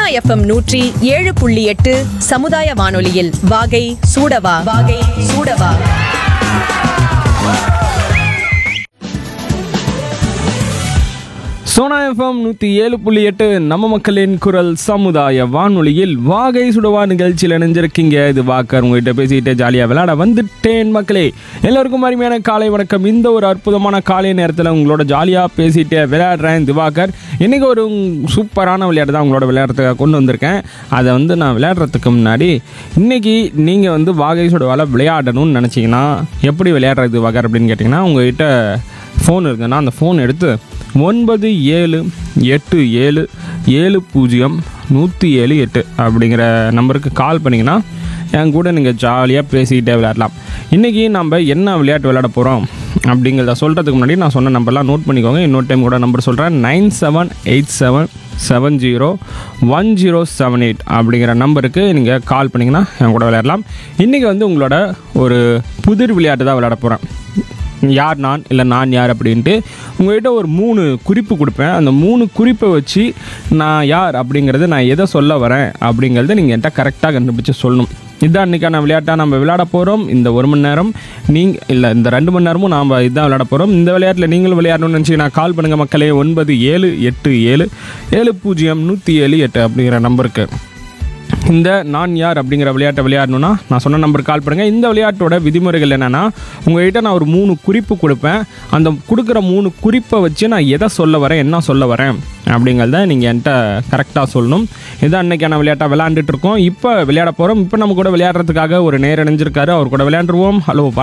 FM நூற்றி ஏழு புள்ளி எட்டு சமுதாய வானொலியில் வாகை சூடவா வாகை சூடவா சோனா எஃப்எம் நூற்றி ஏழு புள்ளி எட்டு நம்ம மக்களின் குரல் சமுதாய வானொலியில் வாகை சுடவா நிகழ்ச்சியில் இணைஞ்சிருக்கீங்க இது வாக்கர் உங்ககிட்ட பேசிட்டு ஜாலியாக விளையாட வந்துட்டேன் மக்களே எல்லோருக்கும் அருமையான காலை வணக்கம் இந்த ஒரு அற்புதமான காலை நேரத்தில் உங்களோட ஜாலியாக பேசிட்டு விளையாடுறேன் திவாகர் இன்றைக்கி ஒரு சூப்பரான விளையாட்டு தான் உங்களோட விளையாடுறதுக்காக கொண்டு வந்திருக்கேன் அதை வந்து நான் விளையாடுறதுக்கு முன்னாடி இன்றைக்கி நீங்கள் வந்து வாகை சுடவால விளையாடணும்னு நினச்சிங்கன்னா எப்படி விளையாடுறது திவாகர் அப்படின்னு கேட்டிங்கன்னா உங்ககிட்ட ஃபோன் இருக்குன்னா அந்த ஃபோன் எடுத்து ஒன்பது ஏழு எட்டு ஏழு ஏழு பூஜ்ஜியம் நூற்றி ஏழு எட்டு அப்படிங்கிற நம்பருக்கு கால் பண்ணிங்கன்னா என் கூட நீங்கள் ஜாலியாக பேசிக்கிட்டே விளையாடலாம் இன்றைக்கி நம்ம என்ன விளையாட்டு விளையாட போகிறோம் அப்படிங்கிறத சொல்கிறதுக்கு முன்னாடி நான் சொன்ன நம்பர்லாம் நோட் பண்ணிக்கோங்க இன்னொரு டைம் கூட நம்பர் சொல்கிறேன் nine seven eight seven seven zero one zero seven eight அப்படிங்கிற நம்பருக்கு நீங்கள் கால் பண்ணிங்கன்னா என் கூட விளையாடலாம் இன்றைக்கி வந்து உங்களோட ஒரு புதிர் விளையாட்டு தான் விளையாட போகிறேன் யார் நான் இல்லை நான் யார் அப்படின்ட்டு உங்கள்கிட்ட ஒரு மூணு குறிப்பு கொடுப்பேன் அந்த மூணு குறிப்பை வச்சு நான் யார் அப்படிங்கிறது நான் எதை சொல்ல வரேன் அப்படிங்கிறத நீங்கள் என்கிட்ட கரெக்டாக கண்டுபிடிச்சு சொல்லணும் இதுதான் இன்றைக்கான விளையாட்டாக நம்ம விளையாட போகிறோம் இந்த ஒரு மணி நேரம் நீங்கள் இல்லை இந்த ரெண்டு மணி நேரமும் நாம் இதுதான் விளையாட போகிறோம் இந்த விளையாட்டில் நீங்களும் விளையாடணும்னு நினச்சிங்கன்னா கால் பண்ணுங்கள் மக்களே ஒன்பது ஏழு எட்டு ஏழு ஏழு பூஜ்ஜியம் நூற்றி ஏழு எட்டு அப்படிங்கிற நம்பருக்கு இந்த நான் யார் அப்படிங்கிற விளையாட்டை விளையாடணும்னா நான் சொன்ன நம்பர் கால் பண்ணுங்கள் இந்த விளையாட்டோட விதிமுறைகள் என்னென்னா உங்கள்கிட்ட நான் ஒரு மூணு குறிப்பு கொடுப்பேன் அந்த கொடுக்குற மூணு குறிப்பை வச்சு நான் எதை சொல்ல வரேன் என்ன சொல்ல வரேன் அப்படிங்கிறத நீங்கள் என்கிட்ட கரெக்டாக சொல்லணும் இதான் அன்னைக்கான விளையாட்டாக விளையாண்டுட்டு இருக்கோம் இப்போ விளையாட போகிறோம் இப்போ நம்ம கூட விளையாடுறதுக்காக ஒரு நேர் இணைஞ்சிருக்காரு அவர் கூட விளையாண்டுருவோம் ஹலோ